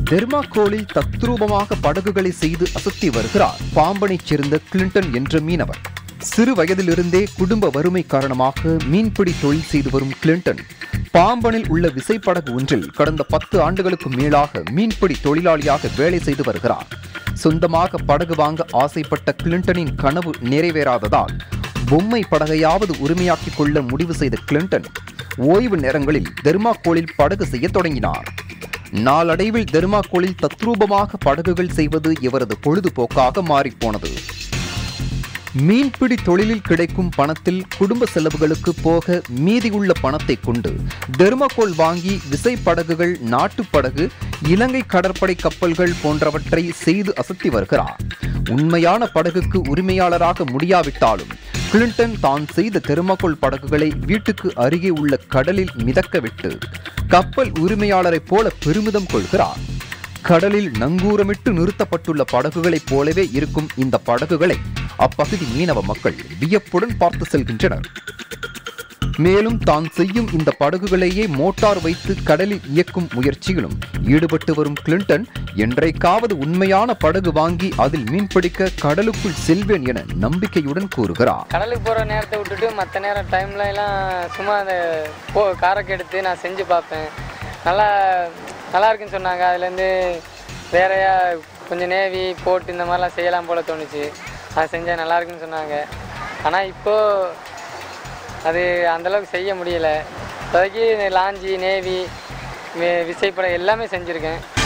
தெர்மாக்கோலில் தத்ரூபமாக படகுகளை செய்து அசத்தி வருகிறார் பாம்பனைச் சேர்ந்த கிளின்டன் என்ற மீனவர் சிறு வயதிலிருந்தே குடும்ப வறுமை காரணமாக மீன்பிடி தொழில் செய்து வரும் கிளின்டன் பாம்பனில் உள்ள விசைப்படகு ஒன்றில் கடந்த பத்து ஆண்டுகளுக்கு மேலாக மீன்பிடி தொழிலாளியாக வேலை செய்து வருகிறார் சொந்தமாக படகு வாங்க ஆசைப்பட்ட கிளின்டனின் கனவு நிறைவேறாததால் பொம்மை படகையாவது உரிமையாக்கிக் கொள்ள முடிவு செய்த கிளின்டன் ஓய்வு நேரங்களில் தெர்மாக்கோலில் படகு செய்யத் தொடங்கினார் நாளடைவில் தெர்மாக்கோலில் தத்ரூபமாக படகுகள் செய்வது இவரது பொழுதுபோக்காக மாறிப்போனது மீன்பிடி தொழிலில் கிடைக்கும் பணத்தில் குடும்ப செலவுகளுக்கு போக மீதியுள்ள பணத்தை கொண்டு தெர்மாக்கோல் வாங்கி விசைப்படகுகள் நாட்டுப்படகு இலங்கை கடற்படை கப்பல்கள் போன்றவற்றை செய்து அசத்தி வருகிறார் உண்மையான படகுக்கு உரிமையாளராக முடியாவிட்டாலும் கிளின்டன் தான் செய்த தெர்மாக்கோல் படகுகளை வீட்டுக்கு அருகே உள்ள கடலில் மிதக்க விட்டு கப்பல் உரிமையாளரைப் போல பெருமிதம் கொள்கிறார் கடலில் நங்கூரமிட்டு நிறுத்தப்பட்டுள்ள படகுகளைப் போலவே இருக்கும் இந்த படகுகளை அப்பகுதி மீனவ மக்கள் வியப்புடன் பார்த்து செல்கின்றனர் மேலும் தான் செய்யும் இந்த படகுகளையே மோட்டார் வைத்து கடலில் இயக்கும் முயற்சியிலும் ஈடுபட்டு வரும் கிளின்டன் என்றைக்காவது உண்மையான படகு வாங்கி அதில் மீன்பிடிக்க கடலுக்குள் செல்வேன் என நம்பிக்கையுடன் கூறுகிறார் கடலுக்கு போகிற நேரத்தை விட்டுட்டு மற்ற நேரம் டைம்ல எல்லாம் சும்மா அந்த போ காரக்கு எடுத்து நான் செஞ்சு பார்ப்பேன் நல்லா நல்லா இருக்குன்னு சொன்னாங்க அதுலேருந்து வேறையா கொஞ்சம் நேவி போட்டு இந்த மாதிரிலாம் செய்யலாம் போல தோணுச்சு அதை செஞ்சால் நல்லா இருக்குன்னு சொன்னாங்க ஆனால் இப்போது அது அந்தளவுக்கு செய்ய முடியல இப்போதைக்கு லாஞ்சி நேவி வி- விசைப்படை எல்லாமே செஞ்சுருக்கேன்